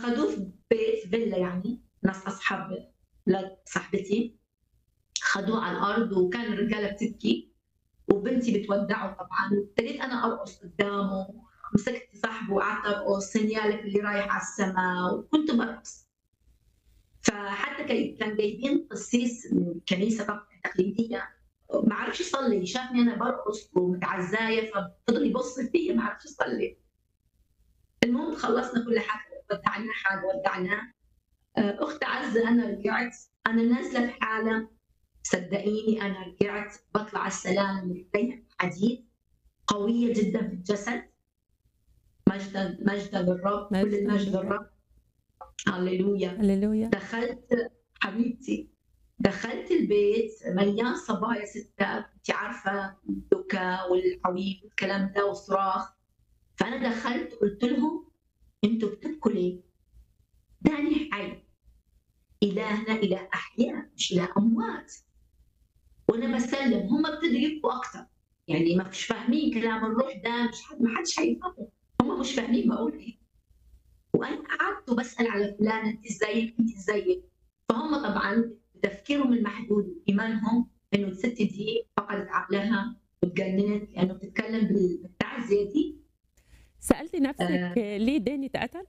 اخذوه في بيت فيلا يعني ناس اصحاب ولاد صاحبتي خدوه على الارض وكان الرجاله بتبكي وبنتي بتودعه طبعا ابتديت انا ارقص قدامه مسكت صاحبه وقعدت ارقص سنيالك اللي رايح على السماء وكنت برقص فحتى كان كان جايبين قسيس من الكنيسه طبعا التقليديه ما عرفش يصلي شافني انا برقص ومتعزايه ففضل يبص فيا ما عرفش يصلي المهم خلصنا كل حاجه ودعنا حاجه ودعناه آه، اخت عزه انا رجعت انا نازله بحاله صدقيني انا رجعت بطلع على السلالم رجليها حديد قويه جدا في الجسد مجدا مجدا للرب كل مجداً المجد للرب. للرب هللويا هللويا دخلت حبيبتي دخلت البيت مليان صبايا ستات انت عارفه البكاء والعويل والكلام ده والصراخ فانا دخلت قلت لهم انتوا بتبكوا ليه؟ داني حي الهنا اله احياء مش اله اموات وانا بسلم هم ابتدوا يبكوا اكثر يعني ما مش فاهمين كلام الروح ده مش حد ما حدش هيفهمه هم مش فاهمين بقول ايه وانا قعدت وبسال على فلان انت ازيك انت ازيك فهم طبعا تفكيرهم المحدود وايمانهم انه الست دي فقدت عقلها وتجننت لانه بتتكلم بالتعزيه دي سالتي نفسك ليه داني اتقتل؟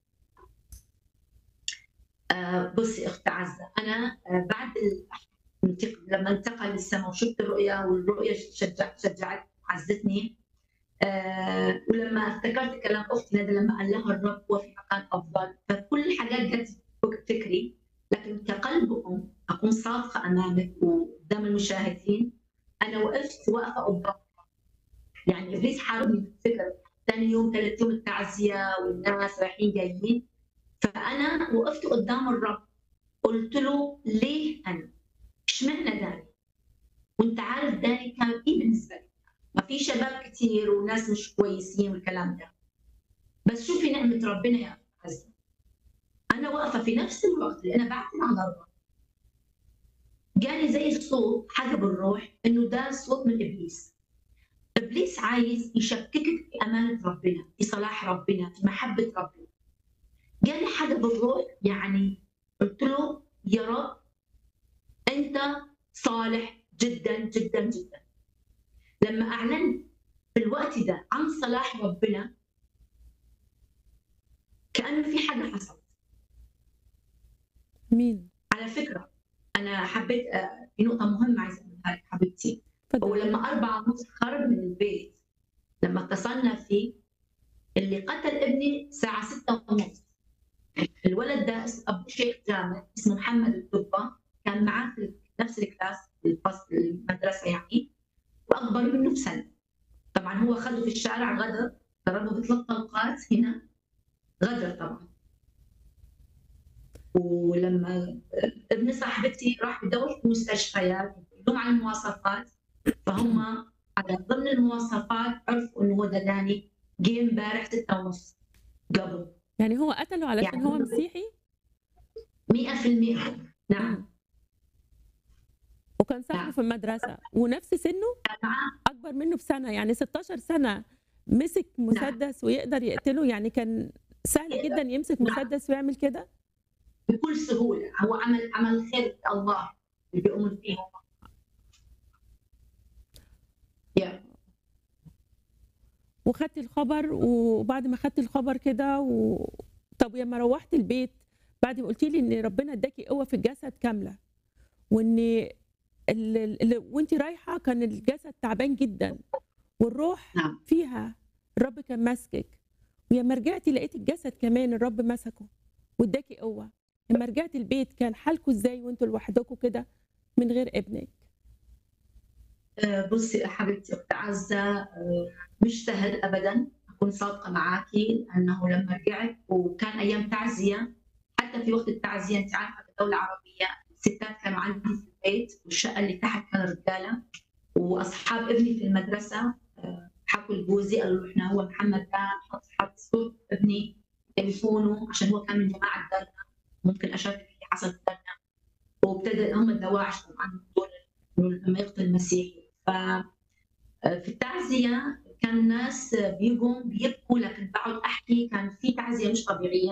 آه بصي اخت عزه انا آه بعد ال- انتق- لما انتقل للسماء وشفت الرؤيا والرؤيا شجعت شجعت عزتني آه ولما افتكرت كلام اختي ندى لما قال لها الرب هو في مكان افضل فكل الحاجات جت في فكري لكن كقلب ام اكون صادقه امامك وقدام المشاهدين انا وقفت واقفه قدام يعني ابليس حاربني بالفكره ثاني يوم ثالث يوم التعزيه والناس رايحين جايين فانا وقفت قدام الرب قلت له ليه انا؟ اشمعنى داني؟ وانت عارف داني كان ايه بالنسبه لي؟ ما في شباب كتير وناس مش كويسين والكلام ده بس شوفي نعمه ربنا يا عزة انا واقفه في نفس الوقت اللي انا بعتم على الرب جاني زي الصوت حاجه بالروح انه ده صوت من ابليس ابليس عايز يشككك في امانه ربنا في صلاح ربنا في محبه ربنا جالي حاجه بالروح يعني قلت له يا رب انت صالح جدا جدا جدا لما اعلنت في الوقت ده عن صلاح ربنا كانه في حاجه حصلت مين؟ على فكره انا حبيت آه، في نقطه مهمه عايزه اقولها لك حبيبتي اتفضل. ولما أربعة ونص خرج من البيت لما اتصلنا فيه اللي قتل ابني الساعة ستة ونص الولد ده اس- أبو شيخ جامع اسمه محمد الدبة كان معاه في نفس الكلاس في الفصل المدرسة يعني وأكبر منه بسنة طبعا هو خده في الشارع غدر ضربه بثلاث طلقات هنا غدر طبعا ولما ابن صاحبتي راح بدور في المستشفيات كلهم عن المواصفات فهم على ضمن المواصفات عرفوا انه هو ده داني جه امبارح ستة ونص قبل يعني هو قتله علشان يعني هو مسيحي 100% نعم وكان صاحبه نعم. في المدرسه ونفس سنه معاه اكبر منه بسنه يعني 16 سنه مسك مسدس ويقدر يقتله يعني كان سهل يقدر. جدا يمسك نعم. مسدس ويعمل كده بكل سهولة هو عمل عمل خير الله اللي بيؤمن فيه هو يا وخدت الخبر وبعد ما خدت الخبر كده و... طب لما روحت البيت بعد ما قلتي لي ان ربنا اداكي قوه في الجسد كامله وان ال... ال... وانت رايحه كان الجسد تعبان جدا والروح نعم. فيها الرب كان ماسكك ولما رجعتي لقيت الجسد كمان الرب مسكه واداكي قوه لما رجعت البيت كان حالكم ازاي وانتوا لوحدكم كده من غير ابنك آه، بصي يا حبيبتي اخت عزه آه، مش سهل ابدا اكون صادقه معاكي لانه لما رجعت وكان ايام تعزيه حتى في وقت التعزيه انت عارفه في الدوله العربيه الستات كانوا عندي في البيت والشقه اللي تحت كان رجاله واصحاب ابني في المدرسه آه، حكوا لجوزي قالوا له احنا هو محمد ده حط حط صوت ابني تليفونه عشان هو كان من جماعه دارنا ممكن اشارك في اللي حصل في دارنا وابتدى هم الدواعش طبعا دول إنه لما يقتل المسيحي ف في التعزيه كان الناس بيجوا بيبكوا لكن بقعد احكي كان في تعزيه مش طبيعيه